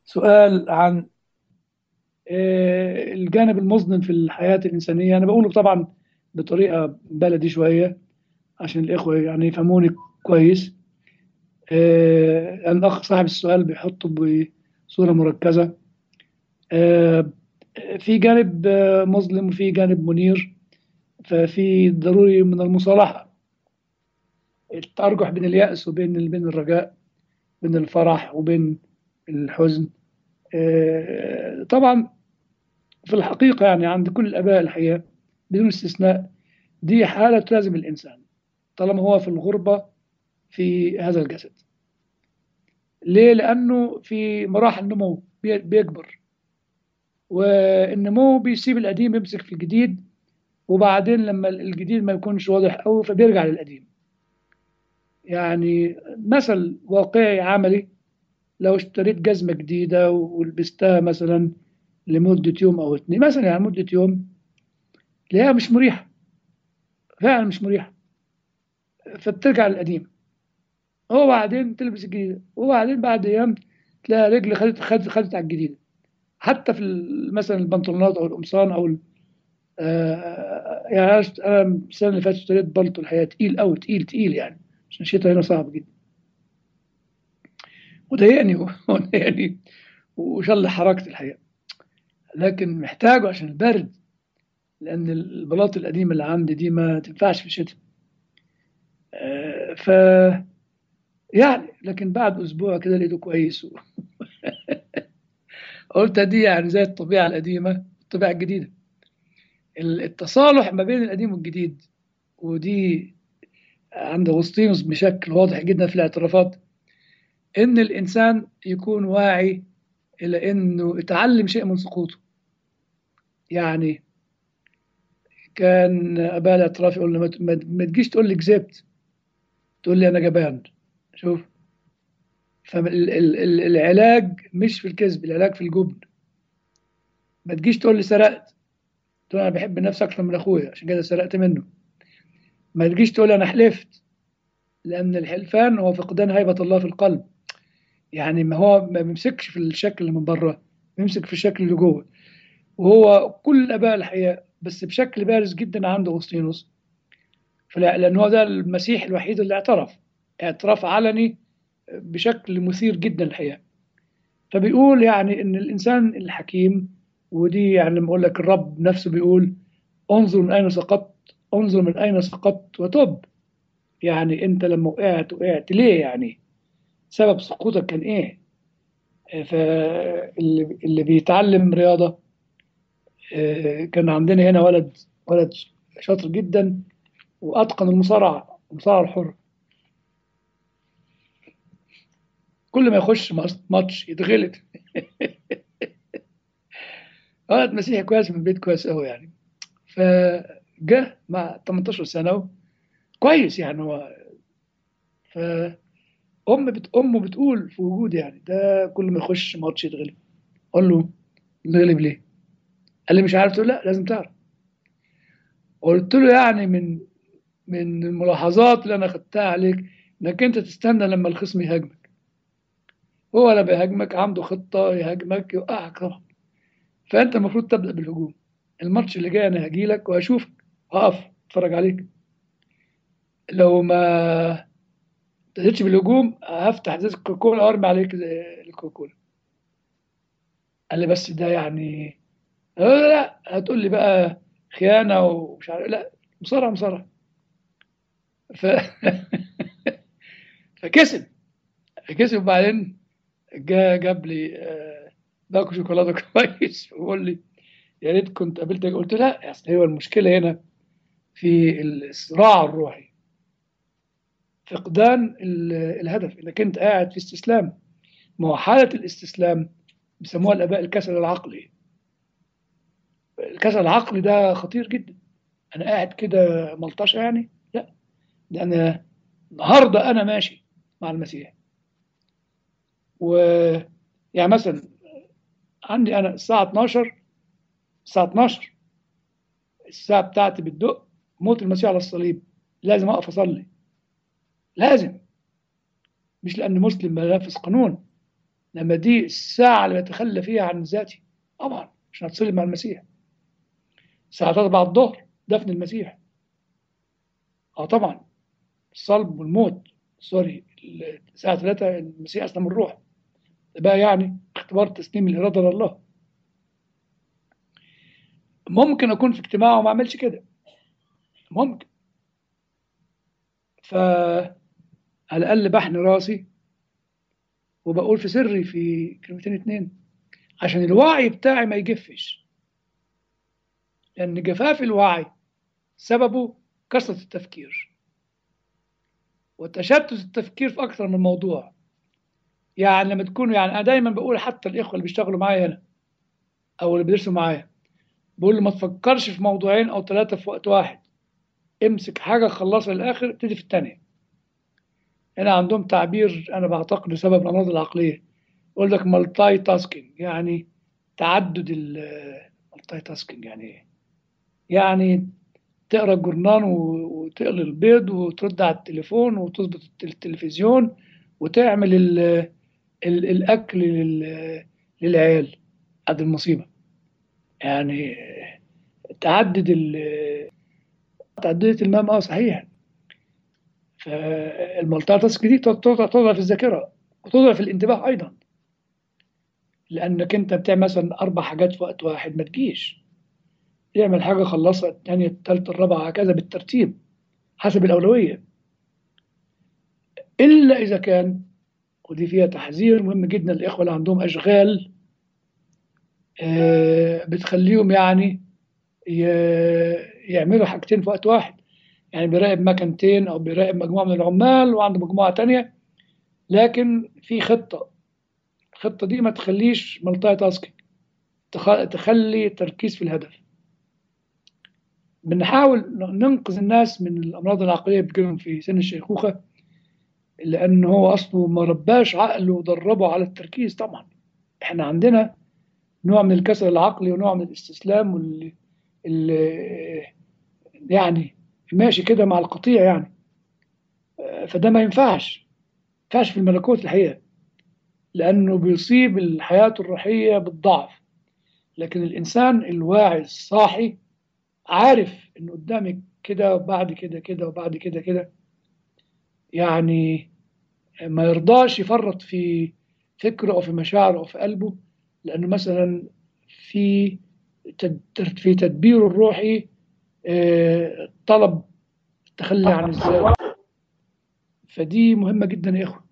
سؤال عن آه، الجانب المظلم في الحياة الإنسانية أنا بقوله طبعا بطريقة بلدي شوية عشان الإخوة يعني يفهموني كويس آه، الأخ صاحب السؤال بيحطه بصورة مركزة آه، في جانب آه، مظلم وفي جانب منير ففي ضروري من المصالحة التأرجح بين اليأس وبين بين الرجاء بين الفرح وبين الحزن آه، طبعا في الحقيقة يعني عند كل الآباء الحقيقة بدون استثناء دي حالة تلازم الإنسان طالما هو في الغربة في هذا الجسد ليه؟ لأنه في مراحل نمو بي- بيكبر والنمو بيسيب القديم يمسك في الجديد وبعدين لما الجديد ما يكونش واضح قوي فبيرجع للقديم يعني مثل واقعي عملي لو اشتريت جزمة جديدة ولبستها مثلا لمدة يوم أو اتنين مثلا يعني مدة يوم تلاقيها مش مريحة فعلا مش مريحة فبترجع للقديم وبعدين تلبس الجديدة وبعدين بعد أيام تلاقي رجل خدت خدت خدت على الجديدة حتى في ال- مثلا البنطلونات أو القمصان أو ال- آه، يعني أنا اشت- أنا السنة اللي فاتت اشتريت بلطو الحقيقة تقيل أوي تقيل تقيل يعني عشان الشتا هنا صعب جدا وضايقني وضايقني وشل حركتي الحقيقة لكن محتاجه عشان البرد لأن البلاط القديمة اللي عندي دي ما تنفعش في الشتاء آه، ف يعني لكن بعد أسبوع كده لقيته كويس و... قلت دي يعني زي الطبيعة القديمة الطبيعة الجديدة التصالح ما بين القديم والجديد ودي عند أغسطينوس بشكل واضح جدا في الاعترافات إن الإنسان يكون واعي إلى إنه يتعلم شيء من سقوطه يعني كان أباء الاعتراف يقول لي ما ت- ما- ما تجيش تقول لي كذبت تقول لي أنا جبان شوف فالعلاج مش في الكذب العلاج في الجبن ما تجيش تقول لي سرقت تقول انا بحب نفسي اكتر من اخويا عشان كده سرقت منه ما تجيش تقول انا حلفت لان الحلفان هو فقدان هيبه الله في القلب يعني ما هو ما بيمسكش في الشكل اللي من بره بيمسك في الشكل اللي جوه وهو كل الاباء الحقيقه بس بشكل بارز جدا عند اغسطينوس فلا- لان هو ده المسيح الوحيد اللي اعترف اعتراف علني بشكل مثير جدا الحقيقه فبيقول يعني ان الانسان الحكيم ودي يعني لما اقول لك الرب نفسه بيقول انظر من اين سقطت انظر من اين سقطت وتب يعني انت لما وقعت وقعت ليه يعني سبب سقوطك كان ايه آه، فاللي اللي بيتعلم رياضه آه، كان عندنا هنا ولد ولد شاطر جدا واتقن المصارعه المصارعه الحره كل ما يخش ماتش يتغلب ولد مسيحي كويس من بيت كويس قوي يعني فجه مع 18 سنه كويس يعني هو ف ام بت... امه بتقول في وجودي يعني ده كل ما يخش ماتش يتغلب اقول له نغلب ليه؟ قال لي مش عارف تقول لا لازم تعرف قلت له يعني من من الملاحظات اللي انا خدتها عليك انك انت تستنى لما الخصم يهاجمك هو لا بيهاجمك عنده خطه يهاجمك يوقعك طبعا فانت المفروض تبدا بالهجوم الماتش اللي جاي انا هاجي لك وهشوفك هقف اتفرج عليك لو ما ابتديتش بالهجوم هفتح ازازه الكوكولا وارمي عليك زي الكوكولا قال لي بس ده يعني لا لا هتقول لي بقى خيانه ومش عارف لا مصارعه مصارعه ف فكسب كسب وبعدين جا جاب لي آه، باكو شوكولاته كويس ويقول لي يا ريت كنت قابلتك قلت لا اصل هو المشكله هنا في الصراع الروحي فقدان ال- الهدف انك انت قاعد في استسلام ما هو حاله الاستسلام بيسموها الاباء الكسل العقلي الكسل العقلي ده خطير جدا انا قاعد كده ملطشه يعني لا ده انا النهارده انا ماشي مع المسيح و يعني مثلا عندي انا الساعه 12 الساعه 12 الساعه بتاعتي بتدق موت المسيح على الصليب لازم اقف اصلي لازم مش لاني مسلم بنفذ قانون لما دي الساعة اللي بتخلى فيها عن ذاتي طبعا عشان أتصل مع المسيح الساعة 3 بعد الظهر دفن المسيح اه طبعا الصلب والموت سوري الساعة 3 المسيح أسلم الروح ده بقى يعني اختبار تسليم الإرادة لله ممكن أكون في اجتماع وما أعملش كده ممكن فعلى الأقل بحن راسي وبقول في سري في كلمتين اتنين عشان الوعي بتاعي ما يجفش لأن جفاف الوعي سببه كثرة التفكير وتشتت التفكير في أكثر من موضوع يعني لما تكونوا يعني أنا دايما بقول حتى الإخوة اللي بيشتغلوا معايا هنا أو اللي بيدرسوا معايا بقول له ما تفكرش في موضوعين أو ثلاثة في وقت واحد امسك حاجة خلصها للآخر ابتدي في الثانية هنا عندهم تعبير أنا بعتقد بسبب الأمراض العقلية يقول لك مالتاي تاسكينج يعني تعدد المالتاي تاسكينج يعني إيه؟ يعني تقرا الجورنال وتقلي البيض وترد على التليفون وتظبط التلفزيون وتعمل ال ال الاكل لل- للعيال هذه المصيبه يعني تعدد ال تعددت المهام اه صحيح فالمالتي تاسك دي توضع توضع في الذاكره وتوضع في الانتباه ايضا لانك انت بتعمل مثلا اربع حاجات في وقت واحد ما تجيش يعمل حاجه خلصها الثانيه الثالثه الرابعه هكذا بالترتيب حسب الاولويه الا اذا كان ودي فيها تحذير مهم جدا الاخوه اللي عندهم اشغال آه، بتخليهم يعني ي- يعملوا حاجتين في وقت واحد يعني بيراقب مكانتين او بيراقب مجموعه من العمال وعنده مجموعه تانية لكن في خطه الخطه دي ما تخليش مالتي تاسكينج تخ- تخلي تركيز في الهدف بنحاول ننقذ الناس من الامراض العقليه بتجيلهم في سن الشيخوخه لان هو اصله ما رباش عقله ودربه على التركيز طبعا احنا عندنا نوع من الكسل العقلي ونوع من الاستسلام وال ال- يعني ماشي كده مع القطيع يعني آه، فده ما ينفعش ما ينفعش في الملكوت الحقيقه لانه بيصيب الحياه الروحيه بالضعف لكن الانسان الواعي الصاحي عارف انه قدامك كده وبعد كده كده وبعد كده كده يعني ما يرضاش يفرط في فكره او في مشاعره او في قلبه لانه مثلا في تد- في تدبيره الروحي آه، طلب التخلي عن الذات فدي مهمه جدا يا اخوه